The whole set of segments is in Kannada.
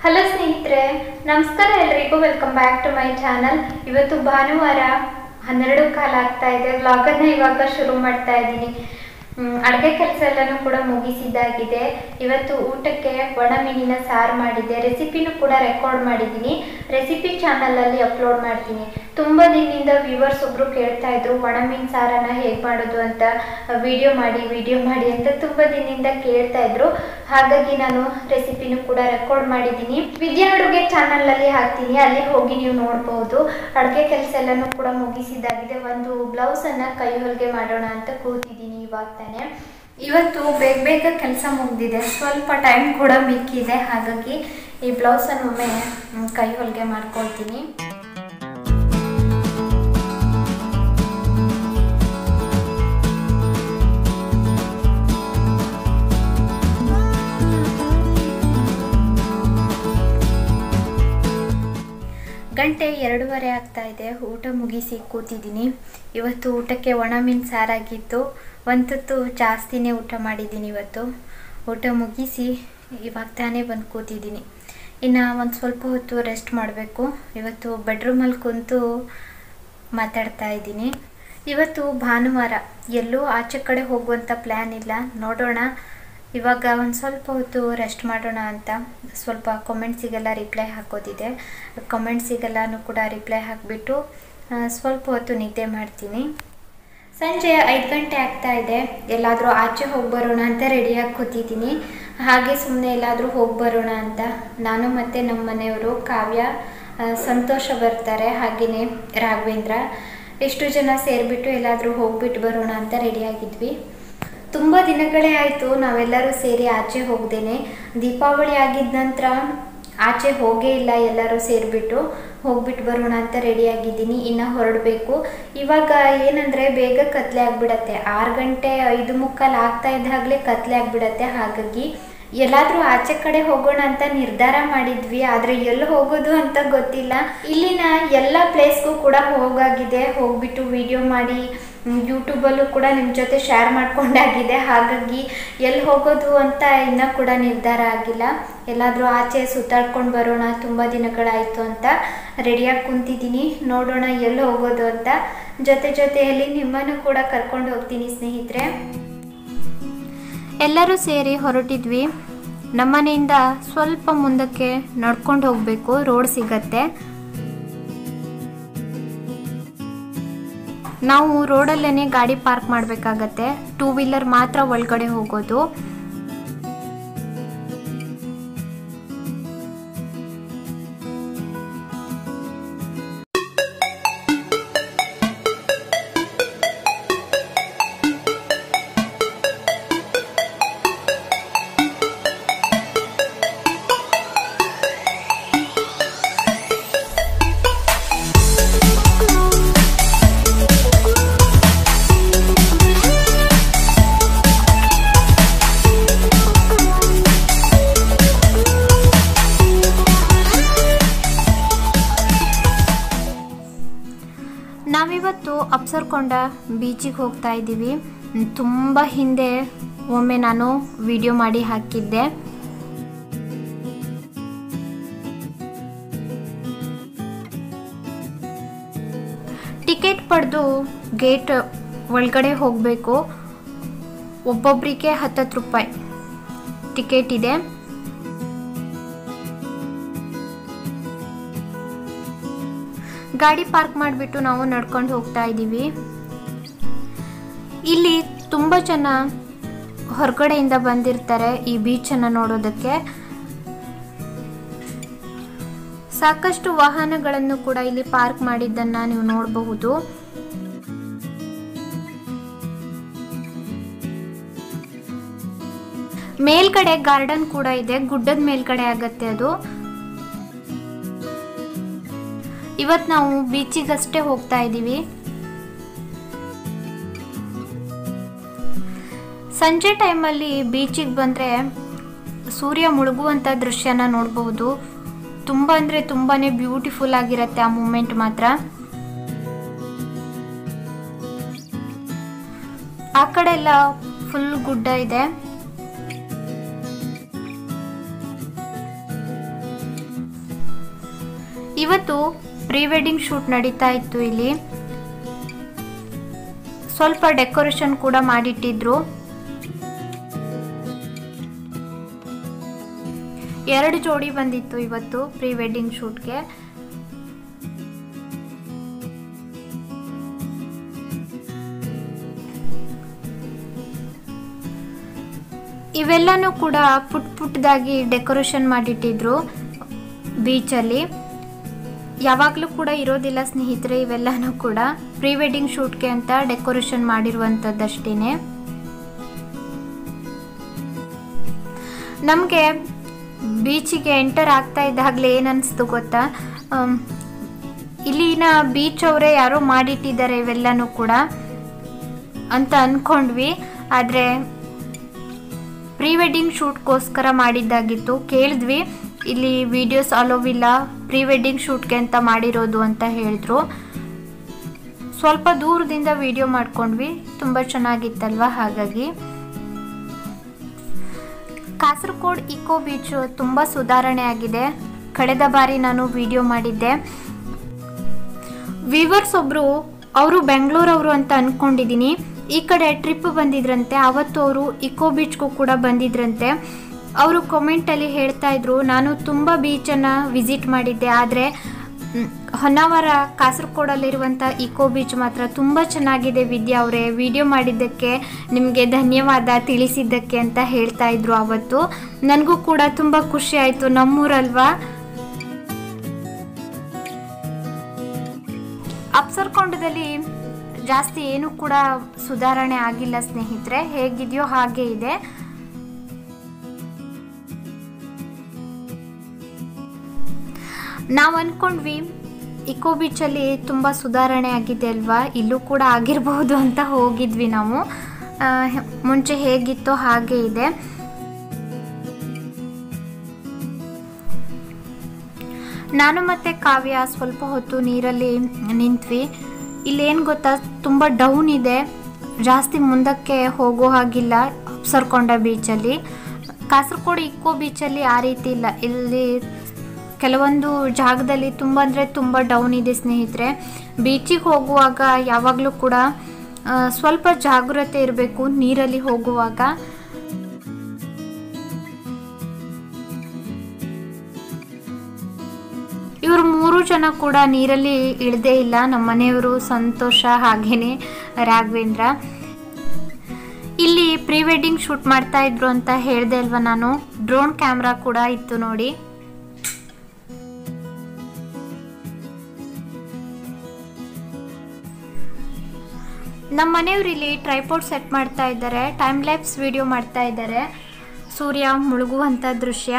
ಹಲೋ ಸ್ನೇಹಿತರೆ ನಮಸ್ಕಾರ ಎಲ್ರಿಗೂ welcome back to my channel ಇವತ್ತು ಭಾನುವಾರ ಹನ್ನೆರಡು ಕಾಲ ಆಗ್ತಾ ಇದೆ ವ್ಲಾಗನ್ನ ಇವಾಗ ಶುರು ಮಾಡ್ತಾ ಇದ್ದೀನಿ ಅಡುಗೆ ಕೆಲಸ ಎಲ್ಲನೂ ಕೂಡ ಮುಗಿಸಿದ್ದಾಗಿದೆ ಇವತ್ತು ಊಟಕ್ಕೆ ಒಣ ಮೀನಿನ ಸಾರು ಮಾಡಿದ್ದೆ ರೆಸಿಪಿನೂ ಕೂಡ ರೆಕಾರ್ಡ್ ಮಾಡಿದ್ದೀನಿ ರೆಸಿಪಿ ಚಾನಲಲ್ಲಿ ಅಪ್ಲೋಡ್ ಮಾಡ್ತೀನಿ ತುಂಬ ದಿನದಿಂದ ವ್ಯೂವರ್ಸ್ ಒಬ್ರು ಕೇಳ್ತಾ ಇದ್ರು ಒಣ ಮೀನು ಸಾರನ್ನ ಹೇಗೆ ಮಾಡೋದು ಅಂತ ವಿಡಿಯೋ ಮಾಡಿ ವಿಡಿಯೋ ಮಾಡಿ ಅಂತ ತುಂಬ ದಿನದಿಂದ ಕೇಳ್ತಾ ಇದ್ರು ಹಾಗಾಗಿ ನಾನು ರೆಸಿಪಿನೂ ಕೂಡ ರೆಕಾರ್ಡ್ ಮಾಡಿದ್ದೀನಿ ವಿದ್ಯಾ ಅಡುಗೆ ಚಾನಲಲ್ಲಿ ಹಾಕ್ತೀನಿ ಅಲ್ಲಿ ಹೋಗಿ ನೀವು ನೋಡ್ಬೋದು ಅಡುಗೆ ಕೆಲಸ ಎಲ್ಲನೂ ಕೂಡ ಮುಗಿಸಿದ್ದಾಗಿದೆ ಒಂದು ಬ್ಲೌಸನ್ನು ಕೈ ಹೊಲಿಗೆ ಮಾಡೋಣ ಅಂತ ಕೂತಿದ್ದೀನಿ ಇವಾಗ ತಾನೆ ಇವತ್ತು ಬೇಗ ಬೇಗ ಕೆಲಸ ಮುಗ್ದಿದೆ ಸ್ವಲ್ಪ ಟೈಮ್ ಕೂಡ ಮಿಕ್ಕಿದೆ ಹಾಗಾಗಿ ಈ ಬ್ಲೌಸನ್ನು ಒಮ್ಮೆ ಮ್, ಕೈ ಹೊಲಿಗೆ ಮಾಡ್ಕೊಳ್ತೀನಿ ಗಂಟೆ ಎರಡೂವರೆ ಆಗ್ತಾ ಇದೆ ಊಟ ಮುಗಿಸಿ ಕೂತಿದ್ದೀನಿ ಇವತ್ತು ಊಟಕ್ಕೆ ಒಣ ಮೀನು ಸಾರಾಗಿತ್ತು ಒಂದು ತುತ್ತು ಜಾಸ್ತಿನೇ ಊಟ ಮಾಡಿದ್ದೀನಿ ಇವತ್ತು ಊಟ ಮುಗಿಸಿ ಇವಾಗ ತಾನೇ ಬಂದು ಕೂತಿದ್ದೀನಿ ಇನ್ನು ಒಂದು ಸ್ವಲ್ಪ ಹೊತ್ತು ರೆಸ್ಟ್ ಮಾಡಬೇಕು ಇವತ್ತು ಬೆಡ್ರೂಮಲ್ಲಿ ಕುಂತು ಮಾತಾಡ್ತಾ ಇದ್ದೀನಿ ಇವತ್ತು ಭಾನುವಾರ ಎಲ್ಲೂ ಆಚೆ ಕಡೆ ಹೋಗುವಂಥ ಪ್ಲ್ಯಾನ್ ಇಲ್ಲ ನೋಡೋಣ ಇವಾಗ ಒಂದು ಸ್ವಲ್ಪ ಹೊತ್ತು ರೆಸ್ಟ್ ಮಾಡೋಣ ಅಂತ ಸ್ವಲ್ಪ ಕಮೆಂಟ್ಸಿಗೆಲ್ಲ ರಿಪ್ಲೈ ಹಾಕೋದಿದೆ ಕಮೆಂಟ್ಸಿಗೆಲ್ಲನೂ ಕೂಡ ರಿಪ್ಲೈ ಹಾಕಿಬಿಟ್ಟು ಸ್ವಲ್ಪ ಹೊತ್ತು ನಿದ್ದೆ ಮಾಡ್ತೀನಿ ಸಂಜೆ ಐದು ಗಂಟೆ ಆಗ್ತಾ ಇದೆ ಎಲ್ಲಾದರೂ ಆಚೆ ಹೋಗಿ ಬರೋಣ ಅಂತ ರೆಡಿಯಾಗಿ ಕೂತಿದ್ದೀನಿ ಹಾಗೆ ಸುಮ್ಮನೆ ಎಲ್ಲಾದರೂ ಹೋಗಿ ಬರೋಣ ಅಂತ ನಾನು ಮತ್ತು ನಮ್ಮ ಮನೆಯವರು ಕಾವ್ಯ ಆ, ಸಂತೋಷ ಬರ್ತಾರೆ ಹಾಗೆಯೇ ರಾಘವೇಂದ್ರ ಎಷ್ಟು ಜನ ಸೇರಿಬಿಟ್ಟು ಎಲ್ಲಾದರೂ ಹೋಗ್ಬಿಟ್ಟು ಬರೋಣ ಅಂತ ರೆಡಿಯಾಗಿದ್ವಿ ತುಂಬ ದಿನಗಳೇ ಆಯಿತು ನಾವೆಲ್ಲರೂ ಸೇರಿ ಆಚೆ ಹೋಗ್ದೇನೆ ದೀಪಾವಳಿ ಆಗಿದ ನಂತರ ಆಚೆ ಹೋಗೇ ಇಲ್ಲ ಎಲ್ಲರೂ ಸೇರಿಬಿಟ್ಟು ಹೋಗ್ಬಿಟ್ಟು ಬರೋಣ ಅಂತ ರೆಡಿಯಾಗಿದ್ದೀನಿ ಇನ್ನು ಹೊರಡಬೇಕು ಇವಾಗ ಏನಂದರೆ ಬೇಗ ಕತ್ಲೆ ಆಗಿಬಿಡತ್ತೆ ಆರು ಗಂಟೆ ಐದು ಮುಕ್ಕಾಲು ಆಗ್ತಾ ಇದ್ದಾಗಲೇ ಕತ್ಲೆ ಆಗಿಬಿಡತ್ತೆ ಹಾಗಾಗಿ ಎಲ್ಲಾದರೂ ಆಚೆ ಕಡೆ ಹೋಗೋಣ ಅಂತ ನಿರ್ಧಾರ ಮಾಡಿದ್ವಿ ಆದರೆ ಎಲ್ಲಿ ಹೋಗೋದು ಅಂತ ಗೊತ್ತಿಲ್ಲ ಇಲ್ಲಿನ ಎಲ್ಲ ಪ್ಲೇಸ್ಗೂ ಕೂಡ ಹೋಗಾಗಿದೆ ಹೋಗ್ಬಿಟ್ಟು ವಿಡಿಯೋ ಮಾಡಿ ಯೂಟ್ಯೂಬಲ್ಲೂ ಕೂಡ ನಿಮ್ಮ ಜೊತೆ ಶೇರ್ ಮಾಡ್ಕೊಂಡಾಗಿದೆ ಹಾಗಾಗಿ ಎಲ್ಲಿ ಹೋಗೋದು ಅಂತ ಇನ್ನೂ ಕೂಡ ನಿರ್ಧಾರ ಆಗಿಲ್ಲ ಎಲ್ಲಾದರೂ ಆಚೆ ಸುತ್ತಾಡ್ಕೊಂಡು ಬರೋಣ ತುಂಬ ದಿನಗಳಾಯಿತು ಅಂತ ರೆಡಿಯಾಗಿ ಕುಂತಿದ್ದೀನಿ ನೋಡೋಣ ಎಲ್ಲಿ ಹೋಗೋದು ಅಂತ ಜೊತೆ ಜೊತೆಯಲ್ಲಿ ನಿಮ್ಮನ್ನು ಕೂಡ ಕರ್ಕೊಂಡು ಹೋಗ್ತೀನಿ ಸ್ನೇಹಿತರೆ ಎಲ್ಲರೂ ಸೇರಿ ಹೊರಟಿದ್ವಿ ನಮ್ಮನೆಯಿಂದ ಸ್ವಲ್ಪ ಮುಂದಕ್ಕೆ ನಡ್ಕೊಂಡು ಹೋಗಬೇಕು ರೋಡ್ ಸಿಗತ್ತೆ ನಾವು ರೋಡಲ್ಲೇ ಗಾಡಿ ಪಾರ್ಕ್ ಮಾಡಬೇಕಾಗತ್ತೆ ಟೂ ವೀಲರ್ ಮಾತ್ರ ಒಳಗಡೆ ಹೋಗೋದು ನಾವಿವತ್ತು ಅಪ್ಸರ್ಕೊಂಡ ಬೀಚಿಗೆ ಹೋಗ್ತಾ ಇದ್ದೀವಿ ತುಂಬ ಹಿಂದೆ ಒಮ್ಮೆ ನಾನು ವಿಡಿಯೋ ಮಾಡಿ ಹಾಕಿದ್ದೆ ಟಿಕೆಟ್ ಪಡೆದು ಗೇಟ್ ಒಳಗಡೆ ಹೋಗಬೇಕು ಒಬ್ಬೊಬ್ಬರಿಗೆ ಹತ್ತತ್ತು ರೂಪಾಯಿ ಟಿಕೆಟ್ ಇದೆ ಗಾಡಿ ಪಾರ್ಕ್ ಮಾಡಿಬಿಟ್ಟು ನಾವು ನಡ್ಕೊಂಡು ಹೋಗ್ತಾ ಇದ್ದೀವಿ ಇಲ್ಲಿ ತುಂಬ ಜನ ಹೊರಗಡೆಯಿಂದ ಬಂದಿರ್ತಾರೆ ಈ ಬೀಚನ್ನು ನೋಡೋದಕ್ಕೆ ಸಾಕಷ್ಟು ವಾಹನಗಳನ್ನು ಕೂಡ ಇಲ್ಲಿ ಪಾರ್ಕ್ ಮಾಡಿದ್ದನ್ನ ನೀವು ನೋಡಬಹುದು ಮೇಲ್ಗಡೆ ಗಾರ್ಡನ್ ಕೂಡ ಇದೆ ಗುಡ್ಡದ ಮೇಲ್ಗಡೆ ಆಗತ್ತೆ ಅದು ಇವತ್ತು ನಾವು ಬೀಚಿಗಷ್ಟೇ ಹೋಗ್ತಾ ಇದ್ದೀವಿ ಸಂಜೆ ಟೈಮಲ್ಲಿ ಬೀಚಿಗೆ ಬಂದರೆ ಸೂರ್ಯ ಮುಳುಗುವಂಥ ದೃಶ್ಯನ ನೋಡಬಹುದು ತುಂಬ ಅಂದರೆ ತುಂಬಾ ಬ್ಯೂಟಿಫುಲ್ ಆಗಿರುತ್ತೆ ಆ ಮೂಮೆಂಟ್ ಮಾತ್ರ ಆ ಕಡೆ ಎಲ್ಲ ಫುಲ್ ಗುಡ್ಡ ಇದೆ ಇವತ್ತು ಪ್ರೀ ವೆಡ್ಡಿಂಗ್ ಶೂಟ್ ನಡೀತಾ ಇತ್ತು ಇಲ್ಲಿ ಸ್ವಲ್ಪ ಡೆಕೋರೇಷನ್ ಕೂಡ ಮಾಡಿಟ್ಟಿದ್ರು ಎರಡು ಜೋಡಿ ಬಂದಿತ್ತು ಇವತ್ತು ಪ್ರೀ ವೆಡ್ಡಿಂಗ್ ಶೂಟ್ಗೆ ಇವೆಲ್ಲನೂ ಕೂಡ ಪುಟ್ ಪುಟ್ಟದಾಗಿ ಡೆಕೋರೇಷನ್ ಮಾಡಿಟ್ಟಿದ್ರು ಬೀಚಲ್ಲಿ ಯಾವಾಗಲೂ ಕೂಡ ಇರೋದಿಲ್ಲ ಸ್ನೇಹಿತರೆ ಇವೆಲ್ಲನೂ ಕೂಡ ಪ್ರೀ ವೆಡ್ಡಿಂಗ್ ಶೂಟ್ಗೆ ಅಂತ ಡೆಕೋರೇಷನ್ ಮಾಡಿರುವಂಥದ್ದಷ್ಟೇ ನಮಗೆ ಬೀಚಿಗೆ ಎಂಟರ್ ಆಗ್ತಾ ಇದ್ದಾಗಲೇ ಏನು ಅನಿಸ್ತು ಗೊತ್ತಾ ಆಮ್, ಇಲ್ಲಿನ ಬೀಚ್ ಅವರೇ ಯಾರೋ ಮಾಡಿಟ್ಟಿದ್ದಾರೆ ಇವೆಲ್ಲನೂ ಕೂಡ ಅಂತ ಅಂದ್ಕೊಂಡ್ವಿ ಆದರೆ ಪ್ರೀ ವೆಡ್ಡಿಂಗ್ ಶೂಟ್ಗೋಸ್ಕರ ಮಾಡಿದ್ದಾಗಿತ್ತು ಕೇಳಿದ್ವಿ ಇಲ್ಲಿ ವಿಡಿಯೋಸ್ ಅಲೋವಿಲ್ಲ ಪ್ರೀ ವೆಡ್ಡಿಂಗ್ ಶೂಟ್ಗೆ ಅಂತ ಮಾಡಿರೋದು ಅಂತ ಹೇಳಿದ್ರು ಸ್ವಲ್ಪ ದೂರದಿಂದ ವಿಡಿಯೋ ಮಾಡ್ಕೊಂಡ್ವಿ ತುಂಬ ಚೆನ್ನಾಗಿತ್ತಲ್ವ ಹಾಗಾಗಿ ಕಾಸರಗೋಡ್ ಇಕೋ ಬೀಚ್ ತುಂಬ ಸುಧಾರಣೆ ಆಗಿದೆ ಕಳೆದ ಬಾರಿ ನಾನು ವಿಡಿಯೋ ಮಾಡಿದ್ದೆ ವಿವರ್ಸ್ ಒಬ್ರು ಅವರು ಬೆಂಗಳೂರವರು ಅಂತ ಅನ್ಕೊಂಡಿದ್ದೀನಿ ಈ ಕಡೆ ಟ್ರಿಪ್ ಬಂದಿದ್ರಂತೆ ಅವತ್ತು ಅವರು ಇಕೋ ಬೀಚ್ಗೂ ಕೂಡ ಬಂದಿದ್ರಂತೆ ಅವರು ಕಾಮೆಂಟಲ್ಲಿ ಹೇಳ್ತಾ ಇದ್ರು ನಾನು ತುಂಬ ಬೀಚನ್ನು ವಿಸಿಟ್ ಮಾಡಿದ್ದೆ ಆದರೆ ಮ್, ಹೊನ್ನಾವರ ಕಾಸರಗೋಡಲ್ಲಿರುವಂಥ ಇಕೋ ಬೀಚ್ ಮಾತ್ರ ತುಂಬ ಚೆನ್ನಾಗಿದೆ ವಿದ್ಯಾ ಅವರೇ ವಿಡಿಯೋ ಮಾಡಿದ್ದಕ್ಕೆ ನಿಮಗೆ ಧನ್ಯವಾದ ತಿಳಿಸಿದ್ದಕ್ಕೆ ಅಂತ ಹೇಳ್ತಾ ಇದ್ರು ಅವತ್ತು ನನಗೂ ಕೂಡ ತುಂಬ ಖುಷಿ ಆಯಿತು ನಮ್ಮೂರಲ್ವಾ ಅಪ್ಸರ್ಕೊಂಡದಲ್ಲಿ ಜಾಸ್ತಿ ಏನು ಕೂಡ ಸುಧಾರಣೆ ಆಗಿಲ್ಲ ಸ್ನೇಹಿತರೆ ಹೇಗಿದೆಯೋ ಹಾಗೆ ಇದೆ ನಾವು ಅಂದ್ಕೊಂಡ್ವಿ ಇಕೋ ಬೀಚಲ್ಲಿ ತುಂಬ ಸುಧಾರಣೆ ಆಗಿದೆ ಅಲ್ವಾ ಇಲ್ಲೂ ಕೂಡ ಆಗಿರಬಹುದು ಅಂತ ಹೋಗಿದ್ವಿ ನಾವು ಆ, ಮುಂಚೆ ಹೇಗಿತ್ತೋ ಹಾಗೆ ಇದೆ ನಾನು ಮತ್ತು ಕಾವ್ಯ ಸ್ವಲ್ಪ ಹೊತ್ತು ನೀರಲ್ಲಿ ನಿಂತ್ವಿ ಇಲ್ಲೇನು ಗೊತ್ತಾ ತುಂಬ ಡೌನ್ ಇದೆ ಜಾಸ್ತಿ ಮುಂದಕ್ಕೆ ಹೋಗೋ ಹಾಗಿಲ್ಲ ಅಪ್ಸರ್ಕೊಂಡ ಬೀಚಲ್ಲಿ ಕಾಸರಗೋಡು ಇಕ್ಕೋ ಬೀಚಲ್ಲಿ ಆ ರೀತಿ ಇಲ್ಲ ಇಲ್ಲಿ ಕೆಲವೊಂದು ಜಾಗದಲ್ಲಿ ತುಂಬ ಅಂದರೆ ತುಂಬ ಡೌನ್ ಇದೆ ಸ್ನೇಹಿತರೆ ಬೀಚಿಗೆ ಹೋಗುವಾಗ ಯಾವಾಗಲೂ ಕೂಡ ಆ, ಸ್ವಲ್ಪ ಜಾಗ್ರತೆ ಇರಬೇಕು ನೀರಲ್ಲಿ ಹೋಗುವಾಗ ಇವರು ಮೂರು ಜನ ಕೂಡ ನೀರಲ್ಲಿ ಇಳದೇ ಇಲ್ಲ ನಮ್ಮ ಮನೆಯವರು ಸಂತೋಷ ಹಾಗೇನೆ ರಾಘವೇಂದ್ರ ಇಲ್ಲಿ ಪ್ರೀ ವೆಡ್ಡಿಂಗ್ ಶೂಟ್ ಮಾಡ್ತಾ ಇದ್ರು ಅಂತ ಹೇಳ್ದೆ ಅಲ್ವಾ ನಾನು ಡ್ರೋನ್ ಕ್ಯಾಮ್ರಾ ಕೂಡ ಇತ್ತು ನೋಡಿ ನಮ್ಮ ಮನೆಯವರು ಇಲ್ಲಿ ಟ್ರೈಪೋರ್ಟ್ ಸೆಟ್ ಮಾಡ್ತಾ ಇದ್ದಾರೆ ಟೈಮ್ ಲ್ಯಾಪ್ಸ್ ವಿಡಿಯೋ ಮಾಡ್ತಾ ಇದ್ದಾರೆ ಸೂರ್ಯ ಮುಳುಗುವಂಥ ದೃಶ್ಯ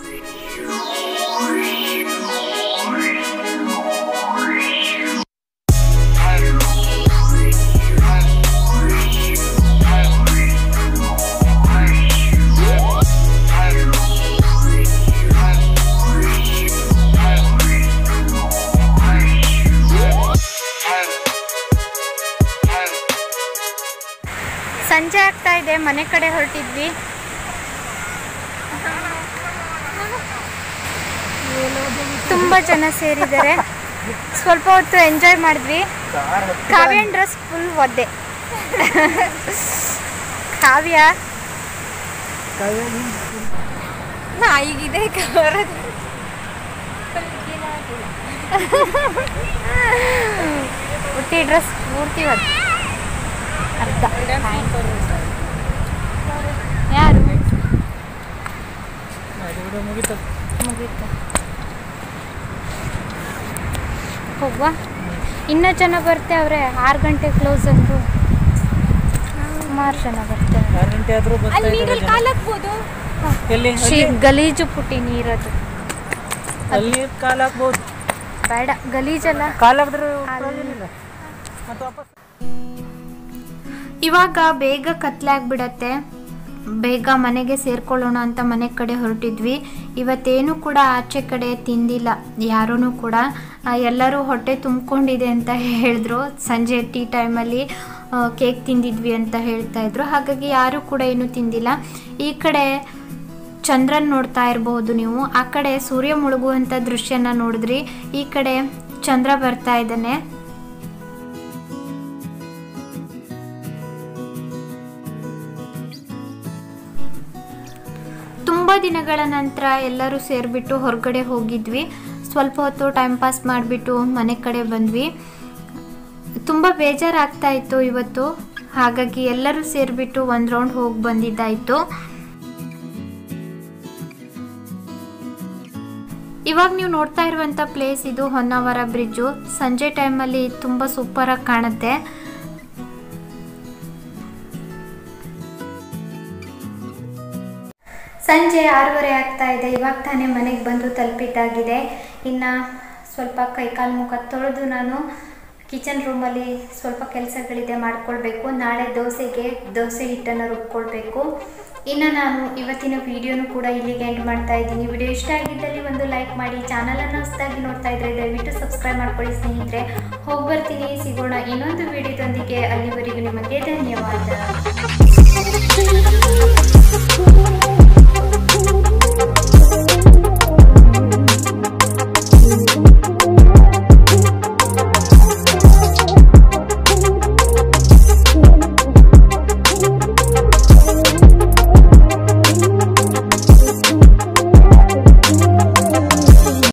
ಸಂಜೆ ಆಗ್ತಾ ಇದೆ ಮನೆ ಕಡೆ ಹೊರಟಿದ್ವಿ ತುಂಬ ಜನ ಸೇರಿದ್ದಾರೆ ಸ್ವಲ್ಪ ಹೊತ್ತು ಎಂಜಾಯ್ ಮಾಡಿದ್ವಿ ಕಾವ್ಯನ್ ಡ್ರೆಸ್ ಫುಲ್ ಒದ್ದೆ ಕಾವ್ಯ ನಾಯಿಗಿದೆ ಹುಟ್ಟಿ ಡ್ರೆಸ್ ಪೂರ್ತಿ ಒದ್ದೆ ಅರ್ಧ ಯಾರು ಮುಗೀತು ಹೋಗುವ ಇನ್ನೂ ಜನ ಬರ್ತೇವ್ರೆ ಆರು ಗಂಟೆ ಕ್ಲೋಸ್ ಅಂದ್ರು ಸುಮಾರು ಜನ ಬರ್ತೇವೆ ಆರು ಗಂಟೆ ಆದ್ರೂ ಬರ್ತಾ ಇದ್ದಾರೆ ಜನ. ಹಾಕ್ಬೋದು ಎಲ್ಲಿ ಗಲೀಜು ಪುಟ್ಟಿ ನೀರದು ಅಲ್ಲಿ ಕಾಲ್ ಹಾಕ್ಬೋದು ಬೇಡ ಗಲೀಜಲ್ಲ ಕಾಲ್ ಹಾಕಿದ್ರೆ ಪ್ರಯೋಜನ ಮತ್ತೆ ವಾಪಸ್ ಇವಾಗ ಬೇಗ ಕತ್ಲೆ ಆಗ್ಬಿಡತ್ತೆ ಬೇಗ ಮನೆಗೆ ಸೇರ್ಕೊಳ್ಳೋಣ ಅಂತ ಮನೆ ಕಡೆ ಹೊರಟಿದ್ವಿ ಇವತ್ತೇನು ಕೂಡ ಆಚೆ ಕಡೆ ತಿಂದಿಲ್ಲ ಯಾರೂ ಕೂಡ ಆ, ಎಲ್ಲರೂ ಹೊಟ್ಟೆ ತುಂಬಿಕೊಂಡಿದೆ ಅಂತ ಹೇಳಿದ್ರು ಸಂಜೆ ಟೀ ಟೈಮಲ್ಲಿ ಕೇಕ್ ತಿಂದಿದ್ವಿ ಅಂತ ಹೇಳ್ತಾ ಇದ್ರು ಹಾಗಾಗಿ ಯಾರೂ ಕೂಡ ಏನೂ ತಿಂದಿಲ್ಲ ಈ ಕಡೆ ಚಂದ್ರನ್ ನೋಡ್ತಾ ಇರಬಹುದು ನೀವು ಆ ಕಡೆ ಸೂರ್ಯ ಮುಳುಗುವಂಥ ದೃಶ್ಯನ ನೋಡಿದ್ರಿ ಈ ಕಡೆ ಚಂದ್ರ ಬರ್ತಾ ಇದ್ದಾನೆ ತುಂಬ ದಿನಗಳ ನಂತರ ಎಲ್ಲರೂ ಸೇರಿಬಿಟ್ಟು ಹೊರಗಡೆ ಹೋಗಿದ್ವಿ ಸ್ವಲ್ಪ ಹೊತ್ತು ಟೈಮ್ ಪಾಸ್ ಮಾಡಿಬಿಟ್ಟು ಮನೆ ಕಡೆ ಬಂದ್ವಿ ತುಂಬ ಬೇಜಾರಾಗ್ತಾ ಇತ್ತು ಇವತ್ತು ಹಾಗಾಗಿ ಎಲ್ಲರೂ ಸೇರಿಬಿಟ್ಟು ಒಂದು ರೌಂಡ್ ಹೋಗಿ ಬಂದಿದ್ದಾಯಿತು ಇವಾಗ ನೀವು ನೋಡ್ತಾ ಇರುವಂಥ ಪ್ಲೇಸ್ ಇದು ಹೊನ್ನಾವರ ಬ್ರಿಡ್ಜು ಸಂಜೆ ಟೈಮಲ್ಲಿ ತುಂಬ ಸೂಪರಾಗಿ ಕಾಣುತ್ತೆ ಸಂಜೆ ಆರೂವರೆ ಆಗ್ತಾ ಇದೆ ಇವಾಗ ತಾನೇ ಮನೆಗೆ ಬಂದು ತಲುಪಿದ್ದಾಗಿದೆ ಇನ್ನು ಸ್ವಲ್ಪ ಕೈಕಾಲು ಮುಖ ತೊಳೆದು ನಾನು ಕಿಚನ್ ರೂಮಲ್ಲಿ ಸ್ವಲ್ಪ ಕೆಲಸಗಳಿದೆ ಮಾಡ್ಕೊಳ್ಬೇಕು ನಾಳೆ ದೋಸೆಗೆ ದೋಸೆ ಹಿಟ್ಟನ್ನು ರುಬ್ಕೊಳ್ಬೇಕು ಇನ್ನು ನಾನು ಇವತ್ತಿನ ವಿಡಿಯೋನು ಕೂಡ ಇಲ್ಲಿಗೆ ಎಂಡ್ ಮಾಡ್ತಾ ಇದ್ದೀನಿ ವಿಡಿಯೋ ಇಷ್ಟ ಆಗಿದ್ದಲ್ಲಿ ಒಂದು ಲೈಕ್ ಮಾಡಿ ಚಾನಲನ್ನು ಹೊಸದಾಗಿ ನೋಡ್ತಾ ಇದ್ರೆ ದಯವಿಟ್ಟು ಸಬ್ಸ್ಕ್ರೈಬ್ ಮಾಡ್ಕೊಳ್ಳಿ ಸ್ನೇಹಿತರೆ ಹೋಗಿ ಬರ್ತೀನಿ ಸಿಗೋಣ ಇನ್ನೊಂದು ವಿಡಿಯೋದೊಂದಿಗೆ ಅಲ್ಲಿವರೆಗೂ ನಿಮಗೆ ಧನ್ಯವಾದ